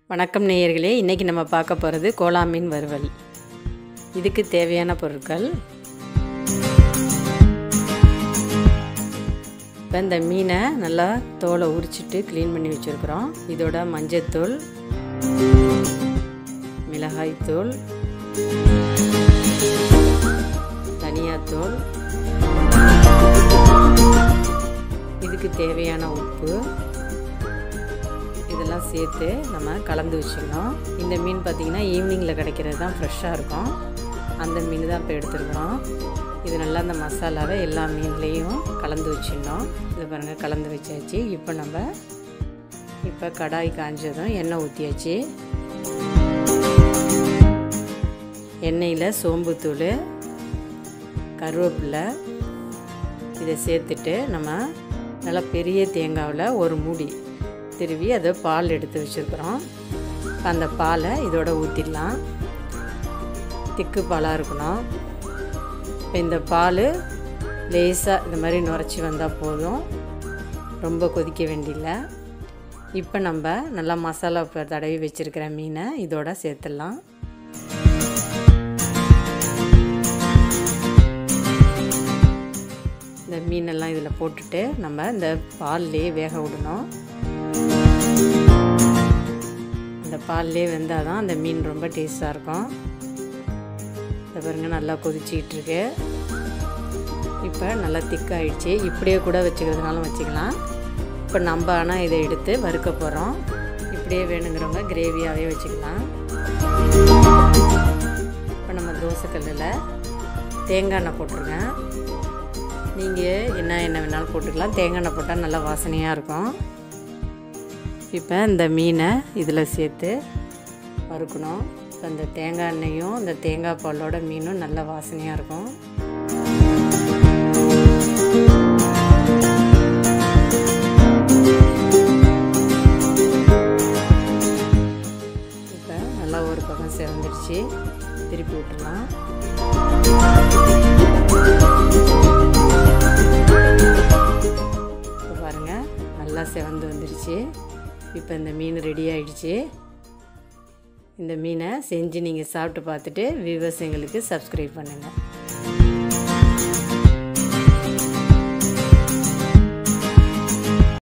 வணக்கம் நேயர்களே இன்றைக்கி நம்ம பார்க்க போகிறது கோலா மீன் வறுவல் இதுக்கு தேவையான பொருட்கள் இப்போ இந்த மீனை நல்லா தோலை உரிச்சிட்டு க்ளீன் பண்ணி வச்சுருக்குறோம் இதோட மஞ்சத்தூள் மிளகாய்த்தூள் தனியாத்தூள் இதுக்கு தேவையான உப்பு இதெல்லாம் சேர்த்து நம்ம கலந்து வச்சுக்கணும் இந்த மீன் பார்த்திங்கன்னா ஈவினிங்கில் கிடைக்கிறது தான் ஃப்ரெஷ்ஷாக இருக்கும் அந்த மீன் தான் இப்போ எடுத்துருக்குறோம் இது நல்லா அந்த மசாலாவை எல்லா மீன்லேயும் கலந்து வச்சிடணும் இது பாருங்கள் கலந்து வச்சாச்சு இப்போ நம்ம இப்போ கடாய் காஞ்சதும் எண்ணெய் ஊற்றியாச்சு எண்ணெயில் சோம்புத்தூள் கருவேப்பிலை இதை சேர்த்துட்டு நம்ம நல்லா பெரிய தேங்காவில் ஒரு மூடி திருவி அதை பால் எடுத்து வச்சுருக்குறோம் அந்த பாலை இதோட ஊற்றிடலாம் திக்கு பாலாக இருக்கணும் இப்போ இந்த பால் லேசாக இந்த மாதிரி நுரைச்சி வந்தால் போதும் ரொம்ப கொதிக்க வேண்டியில்லை இப்போ நம்ம நல்லா மசாலா தடவி வச்சுருக்கிற மீனை இதோட சேர்த்துடலாம் இந்த மீனெல்லாம் இதில் போட்டுட்டு நம்ம இந்த பால்லே வேக விடணும் அந்த பால்லே வெந்தால் தான் அந்த மீன் ரொம்ப டேஸ்ட்டாக இருக்கும் இதை பாருங்கள் நல்லா கொதிச்சிக்கிட்டு இருக்கு இப்போ நல்லா திக்காயிடுச்சு இப்படியே கூட வச்சுக்கிறதுனாலும் வச்சுக்கலாம் இப்போ நம்ம ஆனால் இதை எடுத்து வறுக்க போகிறோம் இப்படியே வேணுங்கிறவங்க கிரேவியாகவே வச்சுக்கலாம் இப்போ நம்ம தோசைக்கல்லில் தேங்காய் எண்ணெய் போட்டிருக்கேன் நீங்கள் என்ன எண்ணெய் வேணாலும் போட்டுக்கலாம் தேங்காய் எண்ணெய் போட்டால் நல்லா வாசனையாக இருக்கும் இப்போ இந்த மீனை இதில் சேர்த்து வறுக்கணும் இப்போ இந்த தேங்காய் எண்ணெயும் இந்த தேங்காய் பாலோட மீனும் நல்ல வாசனையாக இருக்கும் இப்போ நல்லா ஒரு பக்கம் சிறந்துடுச்சு திருப்பி விட்டுலாம் இப்போ பாருங்கள் நல்லா செவந்து வந்துடுச்சு இப்போ இந்த மீன் ரெடி ஆகிடுச்சு இந்த மீனை செஞ்சு நீங்கள் சாப்பிட்டு பார்த்துட்டு வியூவர்ஸ் எங்களுக்கு சப்ஸ்கிரைப் பண்ணுங்கள்